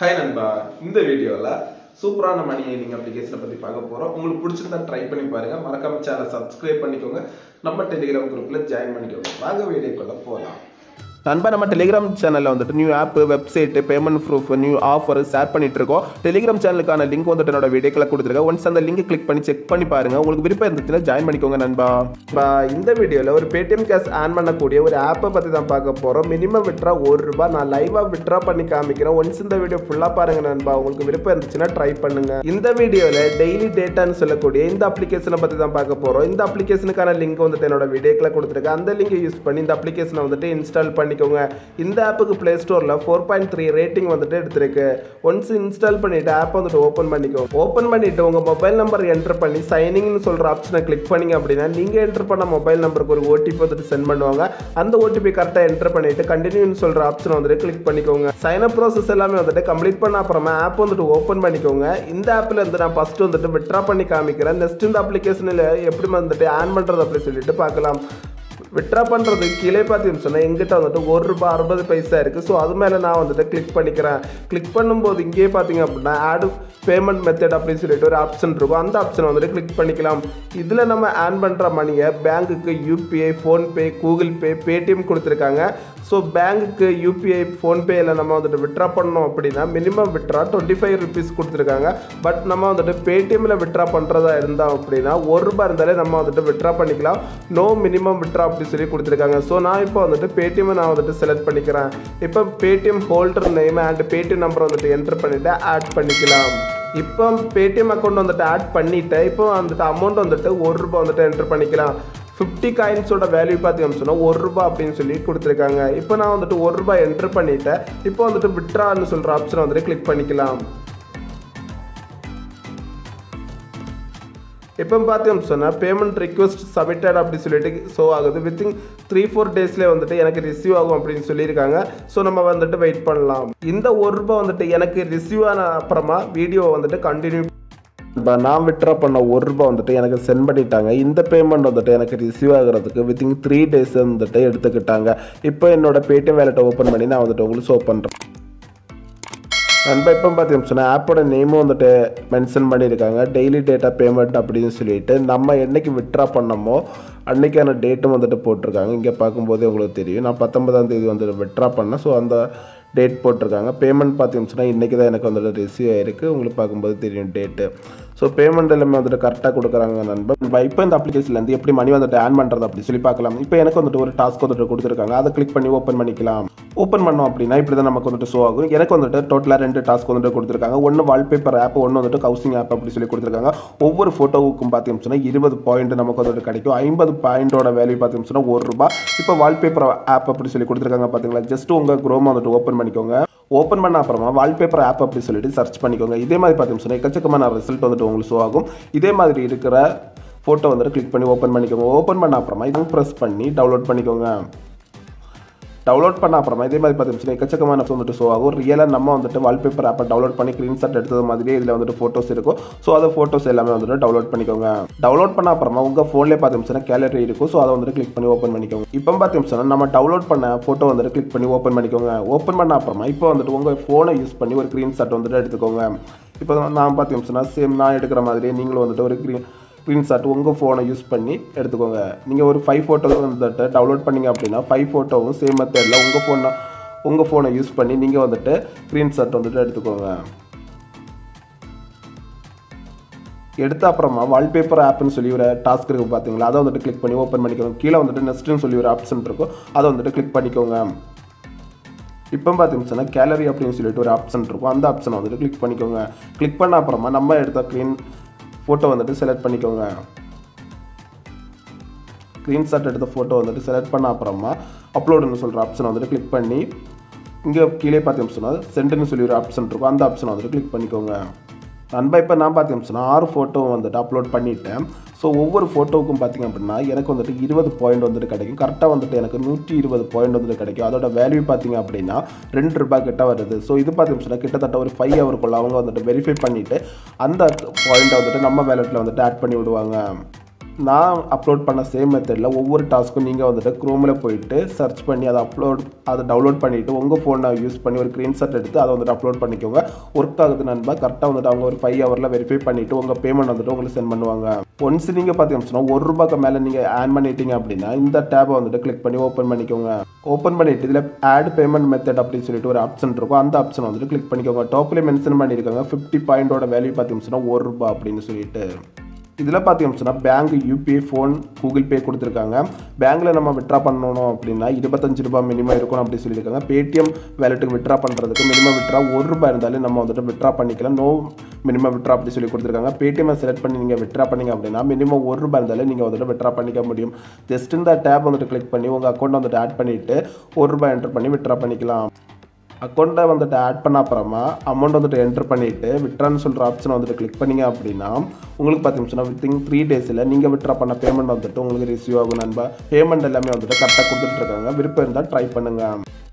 hi நண்பா இந்த வீடியோவில் சூப்பரான மணி ஏர்னிங் அப்ளிகேஷனை பற்றி பார்க்க போகிறோம் உங்களுக்கு பிடிச்சிருந்தா ட்ரை பண்ணி பாருங்க மறக்காம சேனலை சப்ஸ்கிரைப் பண்ணிக்கோங்க நம்ம டெலிகிராம் குரூப்பில் ஜாயின் பண்ணிக்கோங்க வாங்க வீடியோக்குள்ள போகலாம் நண்பா நம்ம டெலிகிராம் சேனலில் வந்துட்டு new app website payment proof new offer share பண்ணிட்டு இருக்கோம் டெலிகிராம் சேனலுக்கான லிங்க் வந்துட்டு என்னோட வீடியோக்களை கொடுத்துருக்கேன் ஒன்ஸ் அந்த லிங்க் கிளிக் பண்ணி செக் பண்ணி பாருங்க உங்களுக்கு விருப்பம் இருந்துச்சுன்னா ஜாயின் பண்ணிக்கோங்க நண்பா இப்போ இந்த வீடியோவில் ஒரு பேடிஎம் கேஷ் ஆன் பண்ணக்கூடிய ஒரு ஆப்பை பற்றி தான் பார்க்க போகிறோம் மினிமம் விட்ரா ஒரு ரூபாய் நான் லைவாக விட்ரா பண்ணி காமிக்கிறேன் ஒன்ஸ் இந்த வீடியோ ஃபுல்லாக பாருங்க நண்பா உங்களுக்கு விருப்பம் இருந்துச்சுன்னா ட்ரை பண்ணுங்க இந்த வீடியோவில் டெய்லி டேட்டான்னு சொல்லக்கூடிய இந்த அப்ளிகேஷனை பற்றி தான் பார்க்க போகிறோம் இந்த அப்ளிகேஷனுக்கான லிங்க் வந்துட்டு என்னோட வீடியோக்களை கொடுத்துருக்கேன் அந்த லிங்கை யூஸ் பண்ணி இந்த அப்ளிகேஷனை வந்துட்டு இன்ஸ்டால் பண்ணிக்கோங்க இந்த ஆப்புக்கு ப்ளே ஸ்டோரில் ஃபோர் பாயிண்ட் த்ரீ ரேட்டிங் வந்துட்டு எடுத்திருக்கு ஒன்ஸ் இன்ஸ்டால் பண்ணிட்டு ஆப் வந்துட்டு ஓப்பன் பண்ணிக்கோங்க ஓப்பன் பண்ணிட்டு உங்கள் மொபைல் நம்பர் என்டர் பண்ணி சைனிங்னு சொல்கிற ஆப்ஷனை கிளிக் பண்ணீங்க அப்படின்னா நீங்கள் என்டர் பண்ண மொபைல் நம்பருக்கு ஒரு ஓடிபி வந்துட்டு சென்ட் பண்ணுவாங்க அந்த ஓடிபி கரெக்டாக என்டர் பண்ணிட்டு கண்டினியூன்னு சொல்கிற ஆப்ஷனை வந்துட்டு கிளிக் பண்ணிக்கோங்க சைன் அப் ப்ராசஸ் எல்லாமே வந்துட்டு கம்ப்ளீட் பண்ண அப்புறமா ஆப் வந்துட்டு ஓப்பன் பண்ணிக்கோங்க இந்த ஆப்பில் இருந்து நான் ஃபஸ்ட்டு வந்துட்டு விட்ரா பண்ணி காமிக்கிறேன் நெக்ஸ்ட் இந்த அப்ளிகேஷனில் எப்படி வந்துட்டு ஆன் பண்ணுறது அப்படி சொல்லிட்டு பார்க்கலாம் விட்ரா பண்ணுறது கீழே பார்த்தீங்கன்னு சொன்னால் எங்கிட்ட வந்துட்டு ஒரு ரூபாய் அறுபது பைசா இருக்குது ஸோ அது மேலே நான் வந்துட்டு கிளிக் பண்ணிக்கிறேன் கிளிக் பண்ணும்போது இங்கேயே பார்த்தீங்க அப்படின்னா ஆடு பேமெண்ட் மெத்தட் அப்படின்னு சொல்லிட்டு ஒரு ஆப்ஷன் இருக்கும் அந்த ஆப்ஷனை வந்துட்டு கிளிக் பண்ணிக்கலாம் இதில் நம்ம ஆன் பண்ணுற மணியை பேங்க்குக்கு UPI PhonePe Google Pay Paytm கொடுத்துருக்காங்க ஸோ பேங்க்குக்கு யூபிஐ ஃபோன்பேயில் நம்ம வந்துட்டு விட்ரா பண்ணோம் அப்படின்னா minimum withdraw twenty five rupees கொடுத்துருக்காங்க பட் நம்ம வந்துட்டு பேடிஎம்மில் விட்ரா பண்ணுறதா இருந்தால் அப்படின்னா ஒரு ரூபாய் இருந்தாலே நம்ம வந்துட்டு விட்ரா பண்ணிக்கலாம் நோ மினிமம் விட்ரா அப்படி சொல்லி கொடுத்துருக்காங்க ஸோ நான் இப்போ வந்துட்டு பேடிஎம் நான் வந்துட்டு செலக்ட் பண்ணிக்கிறேன் இப்போ Paytm holder name and Paytm number வந்துட்டு என்டர் பண்ணிவிட்டு ஆட் பண்ணிக்கலாம் இப்போ பேடிஎம் அக்கௌண்ட் வந்துட்டு ஆட் பண்ணிவிட்டேன் இப்போ வந்துட்டு அமௌண்ட் வந்துட்டு ஒரு ரூபாய் வந்துட்டு என்டர் பண்ணிக்கலாம் ஃபிஃப்டி காயின்ஸோட வேல்யூ பார்த்தீங்கன்னு சொன்னால் ஒரு ரூபாய் அப்படின்னு சொல்லி கொடுத்துருக்காங்க இப்போ நான் வந்துட்டு ஒரு ரூபாய் என்டர் பண்ணிட்டேன் இப்போ வந்துட்டு விட்ரான்னு சொல்கிற ஆப்ஷனை வந்துட்டு கிளிக் பண்ணிக்கலாம் இப்போ பார்த்தீங்கன்னு சொன்னால் பேமெண்ட் ரிக்வஸ்ட் சப்மிட்டட் அப்படி சொல்லிட்டு ஷோ ஆகுது வித்தின் த்ரீ ஃபோர் டேஸ்லேயே வந்துட்டு எனக்கு ரிசீவ் ஆகும் அப்படின்னு சொல்லியிருக்காங்க ஸோ நம்ம வந்துட்டு வெயிட் பண்ணலாம் இந்த ஒரு ரூபாய் வந்துட்டு எனக்கு ரிசீவ் ஆன அப்புறமா வீடியோ வந்துட்டு கண்டினியூ இப்போ நான் விட்ரா பண்ண ஒரு ரூபாய் வந்துட்டு எனக்கு சென்ட் பண்ணிட்டாங்க இந்த பேமெண்ட் வந்துட்டு எனக்கு ரிசீவ் ஆகிறதுக்கு வித்தின் த்ரீ டேஸ் வந்துட்டு எடுத்துக்கிட்டாங்க இப்போ என்னோட பேடிஎம் வேலெட்டை ஓப்பன் பண்ணி நான் வந்துட்டு உங்களுக்கு ஷோ பண்ணுறேன் நண்பா இப்போ பார்த்தீங்கன்னு சொன்னால் ஆப்போட நேமும் வந்துட்டு மென்ஷன் பண்ணியிருக்காங்க டெய்லி டேட்டா பேமெண்ட் அப்படின்னு சொல்லிட்டு நம்ம என்னைக்கு விட்ரா பண்ணமோ அன்னைக்கான டேட்டும் வந்துட்டு போட்டிருக்காங்க இங்கே பார்க்கும்போதே உங்களுக்கு தெரியும் நான் பத்தொன்பதாம் தேதி வந்துட்டு விட்ரா பண்ணேன் ஸோ அந்த டேட் போட்டிருக்காங்க பேமெண்ட் பார்த்தீங்கன்னு சொன்னால் இன்றைக்கி தான் எனக்கு வந்துட்டு ரிசீவ் ஆயிருக்கு உங்களுக்கு பார்க்கும்போது தெரியும் டேட்டு ஸோ பேமெண்ட் எல்லாமே வந்துட்டு கரெக்டாக கொடுக்குறாங்க நண்பன் இப்போ இந்த அப்ளிகேஷன்லேருந்து எப்படி மணி வந்துட்டு ஆன் பண்ணுறது அப்படி சொல்லி பார்க்கலாம் இப்போ எனக்கு வந்துட்டு ஒரு டாஸ்க் வந்துட்டு கொடுத்துருக்காங்க அதை கிளிக் பண்ணி ஓப்பன் பண்ணிக்கலாம் ஓப்பன் பண்ணோம் அப்படின்னா இப்படி தான் நமக்கு வந்துட்டு ஷோ ஆகும் எனக்கு வந்துட்டு டோட்டலாக ரெண்டு டாஸ்க் வந்துட்டு கொடுத்துருக்காங்க ஒன்று வால்பேப்பர் ஆப் ஒன்று வந்துட்டு கவுசிங் ஆப் அப்படி சொல்லி கொடுத்துருக்காங்க ஒவ்வொரு ஃபோட்டோவுக்கும் பார்த்தீங்கன்னு சொன்னால் இருபது பாயிண்ட் நமக்கு வந்துட்டு கிடைக்கும் ஐம்பது பாயிண்டோட வேல்யூ பார்த்தீங்கன்னு சொன்னால் ஒரு ரூபாய் இப்போ வால்பேப்பர் ஆப் அப்படி சொல்லி கொடுத்துருக்காங்க பார்த்தீங்களா ஜஸ்ட் உங்கள் குரோமா வந்துட்டு ஓப்பன் பண்ணிக்கோங்க ஓப்பன் பண்ண அப்புறமா வால்பேப்பர் ஆப் அப்படி சொல்லிட்டு சர்ச் பண்ணிக்கோங்க இதே மாதிரி பார்த்தீங்கன்னு சொன்னால் எக்கச்சக்கமான ரிசல்ட் வந்துட்டு உங்களுக்கு ஷோ ஆகும் இதே மாதிரி இருக்கிற ஃபோட்டோ வந்துட்டு கிளிக் பண்ணி ஓப்பன் பண்ணிக்கோங்க ஓப்பன் பண்ண அப்புறமா இதுவும் ப்ரெஸ் பண்ணி டவுன்லோட் பண்ணிக்கோங்க டவுன்லோட் பண்ண அப்புறமா இதே மாதிரி பார்த்தீங்கன்னா எக்கச்சக்கமான வந்துட்டு ஷோ ஆகும் ரியலாக நம்ம வந்துட்டு வால்பேப்பர் ஆப்பை டவுன்லோட் பண்ணி ஸ்க்ரீன்ஷாட் எடுத்தது மாதிரியே இதில் வந்துட்டு ஃபோட்டோஸ் இருக்கும் ஸோ அதை ஃபோட்டோஸ் எல்லாமே வந்துட்டு டவுன்லோட் பண்ணிக்கோங்க டவுன்லோட் பண்ண அப்புறமா உங்கள் ஃபோன்லேயே பார்த்தீங்கன்னா கேலரி இருக்கும் ஸோ அதை வந்துட்டு கிளிக் பண்ணி ஓப்பன் பண்ணிக்கோங்க இப்போ பார்த்தீங்கன்னா நம்ம டவுன்லோட் பண்ண ஃபோட்டோ வந்துட்டு கிளிக் பண்ணி ஓப்பன் பண்ணிக்கோங்க ஓப்பன் பண்ண அப்புறமா இப்போ வந்துட்டு உங்கள் ஃபோனை யூஸ் பண்ணி ஒரு ஸ்க்ரீன்ஷாட் வந்துட்டு எடுத்துக்கோங்க இப்போ நான் பார்த்தீங்கன்னா சேம் நான் எடுக்கிற மாதிரியே நீங்களும் வந்துட்டு ஒரு க்ரீன் ஸ்க்ரீன்ஷாட் உங்கள் ஃபோனை யூஸ் பண்ணி எடுத்துக்கோங்க நீங்கள் ஒரு ஃபைவ் ஃபோட்டோ வந்துட்டு டவுன்லோட் பண்ணிங்க அப்படின்னா ஃபைவ் ஃபோட்டோவும் சேம் மெத்தடில் உங்கள் ஃபோனை உங்கள் ஃபோனை யூஸ் பண்ணி நீங்கள் வந்துட்டு ஸ்க்ரீன்ஷாட் வந்துட்டு எடுத்துக்கோங்க எடுத்த அப்புறமா வால்பேப்பர் ஆப்னு சொல்லி ஒரு டாஸ்க் இருக்குது பார்த்தீங்களா அதை வந்துட்டு கிளிக் பண்ணி ஓப்பன் பண்ணிக்கோங்க கீழே வந்துட்டு நெக்ஸ்ட்னு சொல்லி ஒரு ஆப்ஷன் இருக்கும் அதை வந்துட்டு கிளிக் பண்ணிக்கோங்க இப்போ பார்த்தீங்கன்னா கேலரி அப்படின்னு சொல்லிட்டு ஒரு ஆப்ஷன் இருக்கும் அந்த ஆப்ஷனை வந்துட்டு கிளிக் பண்ணிக்கோங்க கிளிக் பண்ண அப்புறமா நம்ம எடுத்த க்ரீன் ஃபோட்டோ வந்துட்டு செலக்ட் பண்ணிக்கோங்க ஸ்க்ரீன்ஷாட் எடுத்த ஃபோட்டோ வந்துட்டு செலக்ட் பண்ண அப்புறமா அப்லோடுன்னு சொல்கிற ஆப்ஷனை வந்துட்டு கிளிக் பண்ணி இங்கே கீழே பார்த்தீங்கன்னு சொன்னால் சென்டர்னு சொல்லி ஒரு ஆப்ஷன் இருக்கும் அந்த ஆப்ஷனை வந்துட்டு கிளிக் பண்ணிக்கோங்க நண்பா இப்போ நான் பார்த்தீங்கன்னு சொன்னால் ஆறு ஃபோட்டோ வந்துட்டு அப்லோட் பண்ணிட்டேன் ஸோ ஒவ்வொரு ஃபோட்டோவுக்கும் பார்த்தீங்க அப்படின்னா எனக்கு வந்துட்டு இருபது பாயிண்ட் வந்துட்டு கிடைக்கும் கரெக்டாக வந்துட்டு எனக்கு நூற்றி இருபது பாயிண்ட் வந்துட்டு கிடைக்கும் அதோட வேல்யூ பார்த்தீங்க அப்படின்னா ரெண்டு ரூபாய் கிட்ட வருது ஸோ இது பார்த்தீங்கன்னு சொன்னால் கிட்டத்தட்ட ஒரு ஃபைவ் ஹவருக்குள்ள அவங்க வந்துட்டு வெரிஃபை பண்ணிவிட்டு அந்த பாயிண்ட்டை வந்துட்டு நம்ம வேலெட்டில் வந்துட்டு ஆட் பண்ணி விடுவாங்க நான் அப்லோட் பண்ண சேம் மெத்தடில் ஒவ்வொரு டாஸ்க்கும் நீங்கள் வந்துட்டு க்ரோமில் போயிட்டு சர்ச் பண்ணி அதை அப்லோட் அதை டவுன்லோட் பண்ணிவிட்டு உங்கள் ஃபோனை யூஸ் பண்ணி ஒரு ஸ்க்ரீன்ஷாட் எடுத்து அதை வந்துட்டு அப்லோட் பண்ணிக்கோங்க ஒர்க் ஆகுது நண்பா கரெக்டாக வந்துட்டு அவங்க ஒரு ஃபைவ் ஹவரில் வெரிஃபை பண்ணிவிட்டு உங்கள் பேமெண்ட் வந்துட்டு உங்களுக்கு சென்ட் பண்ணுவாங்க ஒன்ஸ் நீங்கள் பார்த்தீங்கன்னா ஒரு ரூபாய்க்கு மேலே நீங்கள் ஆன் பண்ணிட்டீங்க அப்படின்னா இந்த டேபை வந்துட்டு கிளிக் பண்ணி ஓப்பன் பண்ணிக்கோங்க ஓப்பன் பண்ணிட்டு இதில் ஆட் பேமெண்ட் மெத்தட் அப்படின்னு சொல்லிட்டு ஒரு ஆப்ஷன் இருக்கும் அந்த ஆப்ஷன் வந்துட்டு கிளிக் பண்ணிக்கோங்க டாப்லேயே மென்ஷன் பண்ணியிருக்காங்க ஃபிஃப்டி பாயிண்டோட வேல்யூ பார்த்தீங்கன்னா ஒரு ரூபாய் அப்படின்னு சொல்லிட்டு இதில் பார்த்தீங்கன்னா bank UPI phone Google Pay கொடுத்துருக்காங்க பேங்க்கில் நம்ம விட்ரா பண்ணணும் அப்படின்னா இருபத்தஞ்சு ரூபாய் மினிமம் இருக்கணும் அப்படி சொல்லியிருக்காங்க பேடிஎம் வேலெட்டுக்கு விட்ரா பண்ணுறதுக்கு மினிமம் விட்ரா ஒரு ரூபாய் இருந்தாலே நம்ம வந்துட்டு விட்ரா பண்ணிக்கலாம் நோ மினிமம் விட்ரா அப்படி சொல்லி கொடுத்துருக்காங்க பேடிஎம் செலக்ட் பண்ணி நீங்கள் விட்ரா பண்ணீங்க அப்படின்னா மினிமம் ஒரு ரூபாய் இருந்தாலே நீங்கள் வந்துட்டு விட்ரா பண்ணிக்க முடியும் ஜஸ்ட் இந்த டேப் வந்துட்டு கிளிக் பண்ணி உங்கள் அக்கௌண்ட் வந்துட்டு ஆட் பண்ணிவிட்டு ஒரு ரூபாய் என்டர் பண்ணி விட்ரா பண்ணிக்கலாம் அக்கௌண்ட்டை வந்துட்டு ஆட் பண்ண அப்புறமா அமௌண்ட் வந்துட்டு என்டர் பண்ணிவிட்டு விட்ரான்னு சொல்கிற ஆப்ஷனை வந்துட்டு கிளிக் பண்ணீங்க அப்படின்னா உங்களுக்கு பார்த்தீங்கன்னா வித்தின் த்ரீ டேஸில் நீங்கள் விட்ரா பண்ண பேமெண்ட் வந்துட்டு உங்களுக்கு ரிசீவ் ஆகும் நண்பா பேமெண்ட் எல்லாமே வந்துட்டு கரெக்டாக கொடுத்துட்ருக்காங்க விருப்பம் இருந்தால் ட்ரை பண்ணுங்கள்